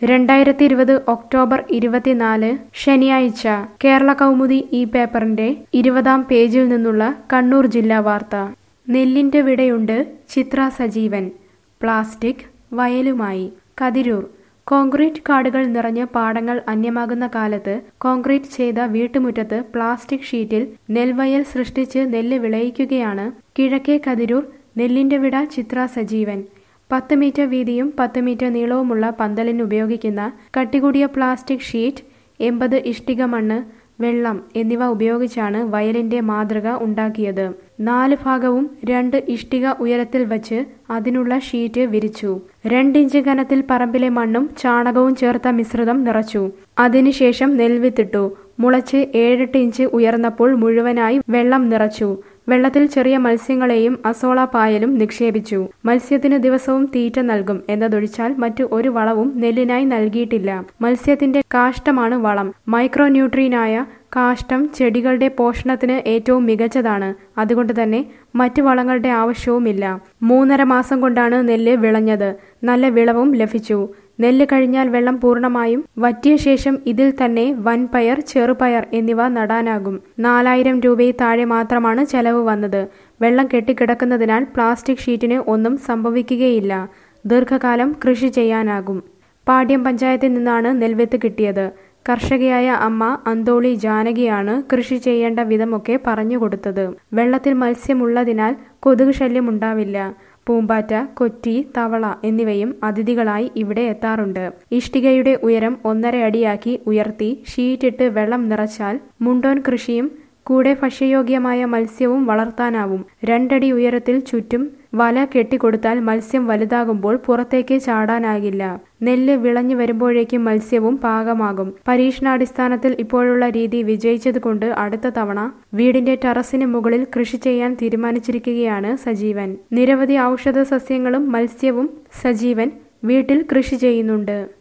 രണ്ടായിരത്തി ഇരുപത് ഒക്ടോബർ ഇരുപത്തിനാല് ശനിയാഴ്ച കേരള കൗമുദി ഈ പേപ്പറിന്റെ ഇരുപതാം പേജിൽ നിന്നുള്ള കണ്ണൂർ ജില്ലാ വാർത്ത നെല്ലിന്റെ വിടയുണ്ട് ചിത്ര സജീവൻ പ്ലാസ്റ്റിക് വയലുമായി കതിരൂർ കോൺക്രീറ്റ് കാടുകൾ നിറഞ്ഞ് പാടങ്ങൾ അന്യമാകുന്ന കാലത്ത് കോൺക്രീറ്റ് ചെയ്ത വീട്ടുമുറ്റത്ത് പ്ലാസ്റ്റിക് ഷീറ്റിൽ നെൽവയൽ സൃഷ്ടിച്ച് നെല്ല് വിളയിക്കുകയാണ് കിഴക്കേ കതിരൂർ നെല്ലിന്റെ വിട ചിത്ര സജീവൻ പത്ത് മീറ്റർ വീതിയും പത്ത് മീറ്റർ നീളവുമുള്ള പന്തലിന് ഉപയോഗിക്കുന്ന കട്ടികൂടിയ പ്ലാസ്റ്റിക് ഷീറ്റ് എൺപത് ഇഷ്ടിക മണ്ണ് വെള്ളം എന്നിവ ഉപയോഗിച്ചാണ് വയലിന്റെ മാതൃക ഉണ്ടാക്കിയത് നാല് ഭാഗവും രണ്ട് ഇഷ്ടിക ഉയരത്തിൽ വച്ച് അതിനുള്ള ഷീറ്റ് വിരിച്ചു രണ്ടിഞ്ച് കനത്തിൽ പറമ്പിലെ മണ്ണും ചാണകവും ചേർത്ത മിശ്രിതം നിറച്ചു അതിനുശേഷം നെൽവിത്തിട്ടു മുളച്ച് ഏഴെട്ട് ഇഞ്ച് ഉയർന്നപ്പോൾ മുഴുവനായി വെള്ളം നിറച്ചു വെള്ളത്തിൽ ചെറിയ മത്സ്യങ്ങളെയും അസോള പായലും നിക്ഷേപിച്ചു മത്സ്യത്തിന് ദിവസവും തീറ്റ നൽകും എന്നതൊഴിച്ചാൽ മറ്റു ഒരു വളവും നെല്ലിനായി നൽകിയിട്ടില്ല മത്സ്യത്തിന്റെ കാഷ്ടമാണ് വളം മൈക്രോന്യൂട്രീനായ കാഷ്ടം ചെടികളുടെ പോഷണത്തിന് ഏറ്റവും മികച്ചതാണ് അതുകൊണ്ട് തന്നെ മറ്റു വളങ്ങളുടെ ആവശ്യവുമില്ല മൂന്നര മാസം കൊണ്ടാണ് നെല്ല് വിളഞ്ഞത് നല്ല വിളവും ലഭിച്ചു നെല്ല് കഴിഞ്ഞാൽ വെള്ളം പൂർണ്ണമായും വറ്റിയ ശേഷം ഇതിൽ തന്നെ വൻപയർ ചെറുപയർ എന്നിവ നടാനാകും നാലായിരം രൂപയിൽ താഴെ മാത്രമാണ് ചെലവ് വന്നത് വെള്ളം കെട്ടിക്കിടക്കുന്നതിനാൽ പ്ലാസ്റ്റിക് ഷീറ്റിന് ഒന്നും സംഭവിക്കുകയില്ല ദീർഘകാലം കൃഷി ചെയ്യാനാകും പാട്യം പഞ്ചായത്തിൽ നിന്നാണ് നെൽവിത്ത് കിട്ടിയത് കർഷകയായ അമ്മ അന്തോളി ജാനകിയാണ് കൃഷി ചെയ്യേണ്ട വിധമൊക്കെ പറഞ്ഞു കൊടുത്തത് വെള്ളത്തിൽ മത്സ്യമുള്ളതിനാൽ കൊതുക് ശല്യം ഉണ്ടാവില്ല പൂമ്പാറ്റ കൊറ്റി തവള എന്നിവയും അതിഥികളായി ഇവിടെ എത്താറുണ്ട് ഇഷ്ടികയുടെ ഉയരം ഒന്നര അടിയാക്കി ഉയർത്തി ഷീറ്റിട്ട് വെള്ളം നിറച്ചാൽ മുണ്ടോൻ കൃഷിയും കൂടെ ഭക്ഷ്യയോഗ്യമായ മത്സ്യവും വളർത്താനാവും രണ്ടടി ഉയരത്തിൽ ചുറ്റും വല കെട്ടിക്കൊടുത്താൽ മത്സ്യം വലുതാകുമ്പോൾ പുറത്തേക്ക് ചാടാനാകില്ല നെല്ല് വിളഞ്ഞു വരുമ്പോഴേക്കും മത്സ്യവും പാകമാകും പരീക്ഷണാടിസ്ഥാനത്തിൽ ഇപ്പോഴുള്ള രീതി വിജയിച്ചതുകൊണ്ട് അടുത്ത തവണ വീടിന്റെ ടെറസിന് മുകളിൽ കൃഷി ചെയ്യാൻ തീരുമാനിച്ചിരിക്കുകയാണ് സജീവൻ നിരവധി ഔഷധ സസ്യങ്ങളും മത്സ്യവും സജീവൻ വീട്ടിൽ കൃഷി ചെയ്യുന്നുണ്ട്